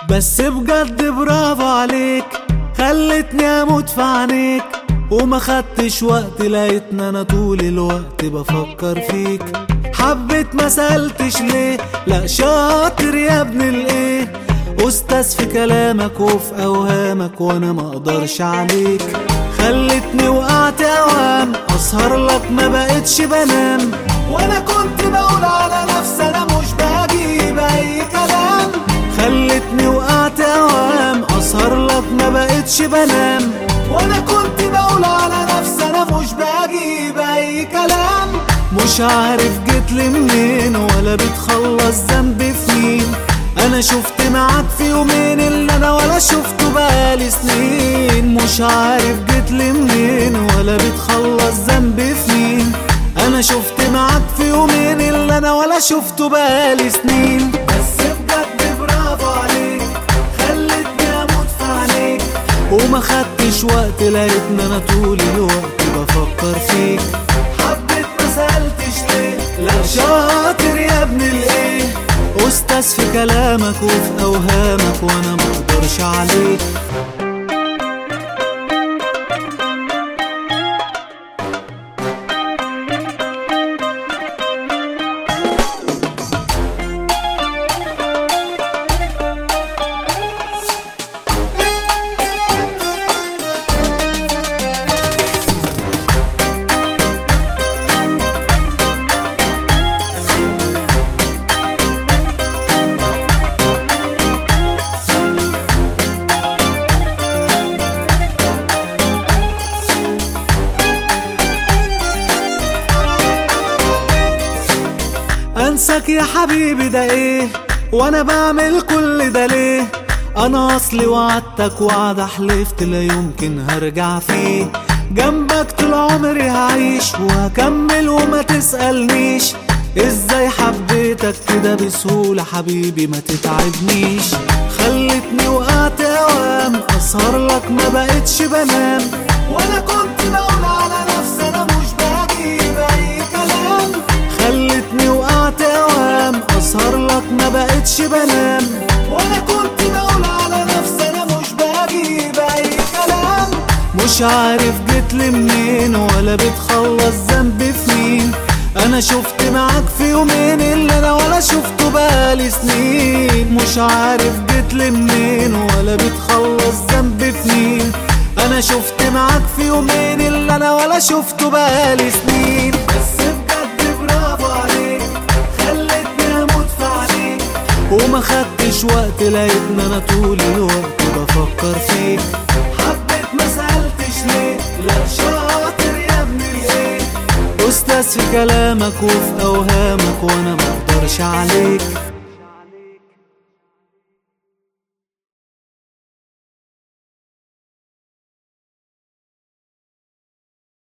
بس بجد برافو عليك خلتني اموت في عينيك وما خدتش وقت لقيتني انا طول الوقت بفكر فيك حبيت ما سألتش ليه لا شاطر يا ابن الايه استاذ في كلامك وفي اوهامك وانا ما اقدرش عليك خلتني وقعت اوام اسهر لك ما بقتش بنام وانا كنت بقول على نفسي انا مش بجيب اي كلام خلتني وقعت اوام اسهر لك ما بقتش بنام وانا كنت بقول على نفسي انا مش بجيب اي كلام مش عارف جيت لي منين ولا بتخلص ذنبي في مين انا شفت معاك في يومين اللي انا ولا شفته بقالي سنين مش عارف جيت لي منين ولا بتخلص ذنبي في مين انا شفت معاك في يومين اللي انا ولا شفته بقالي سنين بس بجد برافو عليك خلتني اموت في عينيك وما خدتش وقت لقيتني انا طول الوقت بفكر فيك حبيت ما سألتش ليه لا شاطر يا ابن الايه استاذ في كلامك وفي اوهامك وانا ما اقدرش عليك انساك يا حبيبي ده ايه وانا بعمل كل ده ليه انا اصلي وعدتك وعد حلفت لا يمكن هرجع فيه جنبك طول عمري هعيش وهكمل وما تسألنيش ازاي حبيتك كده بسهولة حبيبي ما تتعبنيش خلتني وقعت اوام اسهر لك ما بقتش بنام وانا كنت بقول على نفسي انا مش بجيب اي كلام خلتني وقعت اوام اسهر لك ما بقتش بنام وانا كنت بقول على نفسي انا مش بجيب اي كلام مش عارف جيت لي منين ولا بتخلص ذنبي في مين انا شفت معاك في يومين اللي انا ولا شفته بقالي سنين مش عارف جيت لي منين ولا بتخلص ذنبي في مين انا شفت معاك في يومين اللي انا ولا شفته بقالي سنين بس بجد برافو عليك خلتني اموت في عينيك وما خدتش وقت لقيتني انا طول الوقت بفكر فيك حبيت ما سألتش ليه لا شاطر يا ابن الايه استاذ في كلامك وفي اوهامك وانا ما اقدرش عليك